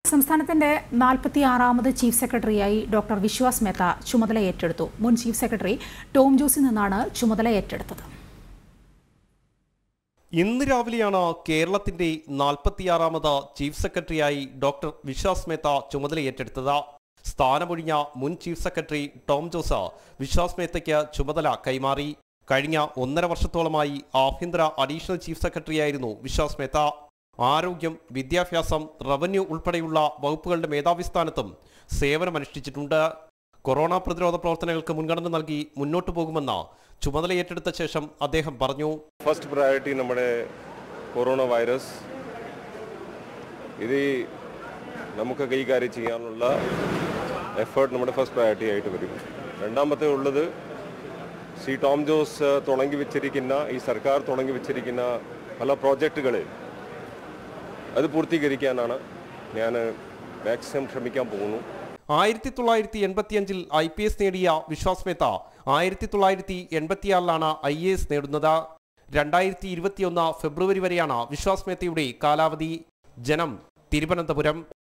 സംസ്ഥാനത്തിന്റെ നാൽപ്പത്തി ആറാമത് ചീഫ് സെക്രട്ടറിയായി ഡോക്ടർ വിശ്വാസ് മേത്ത ചുമതല ഏറ്റെടുത്തു മുൻ ചീഫ് സെക്രട്ടറി ടോം ജോസിൽ നിന്നാണ് ചുമതല ഏറ്റെടുത്തത് ഇന്ന് രാവിലെയാണ് കേരളത്തിന്റെ നാൽപ്പത്തിയാറാമത് ചീഫ് സെക്രട്ടറിയായി ഡോക്ടർ വിശ്വാസ് മേത്ത ചുമതല ഏറ്റെടുത്തത് സ്ഥാനമൊഴിഞ്ഞ മുൻ ചീഫ് സെക്രട്ടറി ടോം ജോസ് വിശ്വാസ് മേത്തയ്ക്ക് ചുമതല കൈമാറി കഴിഞ്ഞ ഒന്നര വർഷത്തോളമായി ആഭ്യന്തര അഡീഷണൽ ചീഫ് സെക്രട്ടറിയായിരുന്നു വിശ്വാസ് മേത്ത ആരോഗ്യം വിദ്യാഭ്യാസം റവന്യൂ ഉൾപ്പെടെയുള്ള വകുപ്പുകളുടെ മേധാവി സ്ഥാനത്തും സേവനമനുഷ്ഠിച്ചിട്ടുണ്ട് കൊറോണ പ്രതിരോധ പ്രവർത്തനങ്ങൾക്ക് മുൻഗണന നൽകി മുന്നോട്ടു പോകുമെന്ന് ചുമതല ഏറ്റെടുത്ത ശേഷം അദ്ദേഹം പറഞ്ഞു ഫസ്റ്റ് പ്രയോറിറ്റി നമ്മുടെ കൊറോണ വൈറസ് ഇത് നമുക്ക് കൈകാര്യം ചെയ്യാനുള്ള എഫേർട്ട് നമ്മുടെ ഫസ്റ്റ് പ്രയോറിറ്റി ആയിട്ട് വരും രണ്ടാമത്തെ ഉള്ളത് സി ടോം ജോസ് തുടങ്ങി വെച്ചിരിക്കുന്ന ഈ സർക്കാർ തുടങ്ങി വെച്ചിരിക്കുന്ന പല പ്രോജക്റ്റുകൾ അത് പൂർത്തീകരിക്കാനാണ് ഞാൻ മാക്സിമം ശ്രമിക്കാൻ പോകുന്നു ആയിരത്തി തൊള്ളായിരത്തി എൺപത്തിയഞ്ചിൽ ഐ പി എസ് നേടിയ വിശ്വാസ് മേത്ത ആയിരത്തി തൊള്ളായിരത്തി എൺപത്തിയാറിലാണ് ഐ എ എസ് നേടുന്നത് രണ്ടായിരത്തി ഇരുപത്തിയൊന്ന് ഫെബ്രുവരി വരെയാണ് വിശ്വാസ് മേത്തയുടെ കാലാവധി ജനം തിരുവനന്തപുരം